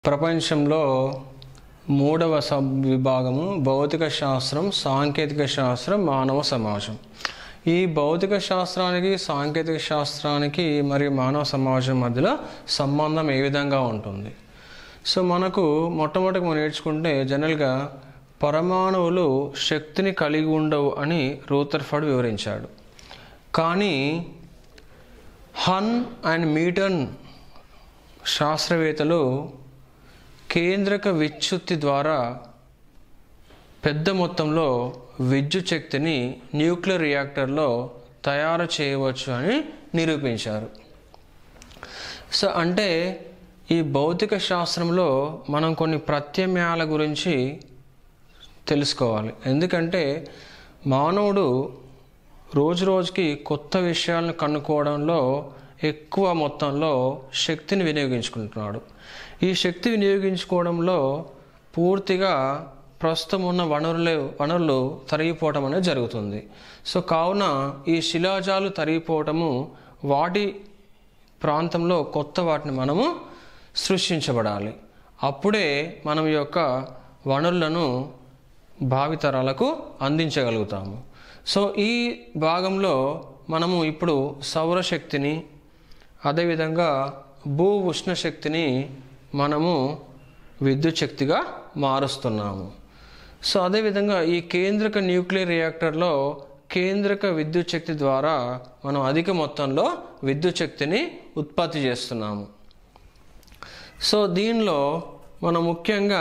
ప్రపంచంలో మూడవ సబ్ విభాగము భౌతిక శాస్త్రం సాంకేతిక శాస్త్రం మానవ సమాజం ఈ భౌతిక శాస్త్రానికి సాంకేతిక శాస్త్రానికి మరియు మానవ సమాజం మధ్యలో సంబంధం ఏ విధంగా ఉంటుంది సో మనకు మొట్టమొదటి మనం నేర్చుకుంటే జనరల్గా పరమాణువులు శక్తిని కలిగి ఉండవు అని రూతర్ఫర్డ్ వివరించాడు కానీ హన్ అండ్ మీటన్ శాస్త్రవేత్తలు కేంద్రక విచ్యుత్తి ద్వారా పెద్ద మొత్తంలో విద్యుత్ శక్తిని న్యూక్లియర్ రియాక్టర్లో తయారు చేయవచ్చు అని నిరూపించారు సో అంటే ఈ భౌతిక శాస్త్రంలో మనం కొన్ని ప్రత్యామ్నాయాల గురించి తెలుసుకోవాలి ఎందుకంటే మానవుడు రోజు రోజుకి కొత్త విషయాలను కనుక్కోవడంలో ఎక్కువ మొత్తంలో శక్తిని వినియోగించుకుంటున్నాడు ఈ శక్తి వినియోగించుకోవడంలో పూర్తిగా ప్రస్తుతం ఉన్న వనరులు వనరులు తరిగిపోవటం అనేది జరుగుతుంది సో కావున ఈ శిలాజాలు తరిగిపోవటము వాటి ప్రాంతంలో కొత్త వాటిని మనము సృష్టించబడాలి అప్పుడే మనం ఈ యొక్క వనరులను భావితరాలకు అందించగలుగుతాము సో ఈ భాగంలో మనము ఇప్పుడు సౌరశక్తిని అదేవిధంగా భూ ఉష్ణ శక్తిని మనము విద్యుత్ శక్తిగా మారుస్తున్నాము సో అదేవిధంగా ఈ కేంద్రక న్యూక్లియర్ రియాక్టర్లో కేంద్రక విద్యుత్ శక్తి ద్వారా మనం అధిక మొత్తంలో విద్యుత్ శక్తిని ఉత్పత్తి చేస్తున్నాము సో దీనిలో మనం ముఖ్యంగా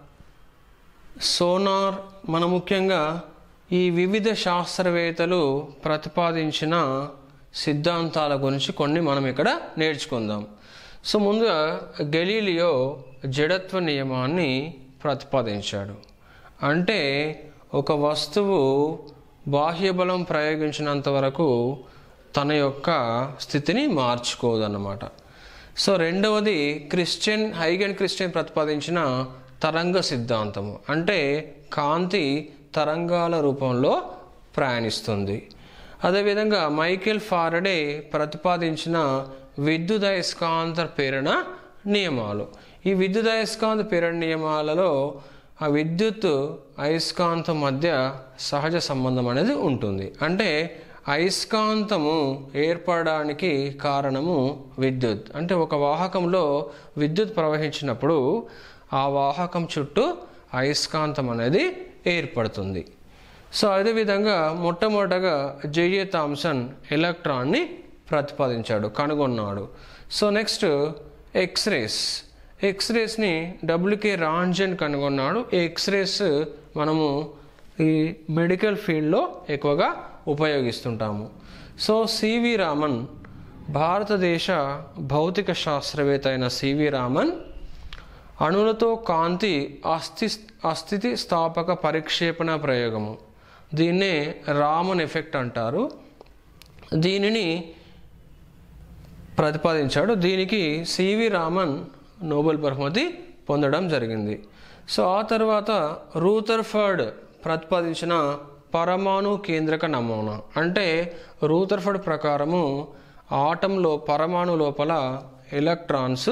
సోనార్ మన ముఖ్యంగా ఈ వివిధ శాస్త్రవేత్తలు ప్రతిపాదించిన సిద్ధాంతాల గురించి కొన్ని మనం ఇక్కడ నేర్చుకుందాం సో ముందుగా గెలీలియో జడత్వ నియమాన్ని ప్రతిపాదించాడు అంటే ఒక వస్తువు బాహ్య బలం ప్రయోగించినంత వరకు తన యొక్క స్థితిని మార్చుకోదన్నమాట సో రెండవది క్రిస్టియన్ హైగన్ క్రిస్టియన్ ప్రతిపాదించిన తరంగ సిద్ధాంతము అంటే కాంతి తరంగాల రూపంలో ప్రయాణిస్తుంది అదేవిధంగా మైకేల్ ఫారడే ప్రతిపాదించిన విద్యుదయస్కాంత ప్రేరణ నియమాలు ఈ విద్యుదయస్కాంత ప్రేరణ నియమాలలో ఆ విద్యుత్ అయస్కాంతం మధ్య సహజ సంబంధం అనేది ఉంటుంది అంటే అయస్కాంతము ఏర్పడడానికి కారణము విద్యుత్ అంటే ఒక వాహకంలో విద్యుత్ ప్రవహించినప్పుడు ఆ వాహకం చుట్టూ అయస్కాంతం అనేది ఏర్పడుతుంది సో అదేవిధంగా మొట్టమొదటగా జేఏ థామ్సన్ ఎలక్ట్రాన్ని ప్రతిపాదించాడు కనుగొన్నాడు సో నెక్స్ట్ ఎక్స్రేస్ ఎక్స్రేస్ని డబ్ల్యూకే రాంజన్ కనుగొన్నాడు ఈ ఎక్స్రేస్ మనము ఈ మెడికల్ ఫీల్డ్లో ఎక్కువగా ఉపయోగిస్తుంటాము సో సివి రామన్ భారతదేశ భౌతిక శాస్త్రవేత్త అయిన సివి రామన్ అణులతో కాంతి అస్థి అస్థితి స్థాపక పరిక్షేపణ ప్రయోగము దీన్నే రామన్ ఎఫెక్ట్ అంటారు దీనిని ప్రతిపాదించాడు దీనికి సివి రామన్ నోబెల్ బహుమతి పొందడం జరిగింది సో ఆ తర్వాత రూథర్ఫర్డ్ ప్రతిపాదించిన పరమాణు కేంద్రక నమూనా అంటే రూథర్ఫర్డ్ ప్రకారము ఆటంలో పరమాణు లోపల ఎలక్ట్రాన్స్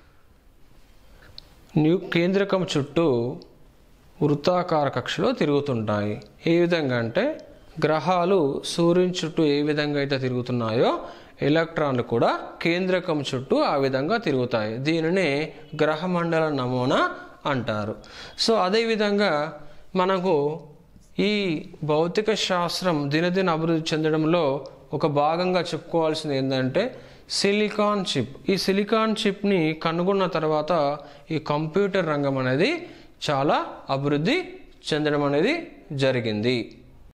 న్యూ కేంద్రకం చుట్టూ వృత్తాకార కక్షలో తిరుగుతుంటాయి ఏ విధంగా అంటే గ్రహాలు సూర్యుని చుట్టూ ఏ విధంగా అయితే తిరుగుతున్నాయో ఎలక్ట్రాన్లు కూడా కేంద్రకం చుట్టూ ఆ విధంగా తిరుగుతాయి దీనినే గ్రహమండల నమూనా అంటారు సో అదేవిధంగా మనకు ఈ భౌతిక శాస్త్రం దినదిన అభివృద్ధి చెందడంలో ఒక భాగంగా చెప్పుకోవాల్సింది ఏంటంటే సిలికాన్ చిప్ ఈ సిలికాన్ చిప్ని కనుగొన్న తర్వాత ఈ కంప్యూటర్ రంగం అనేది చాలా అభివృద్ధి చెందడం అనేది జరిగింది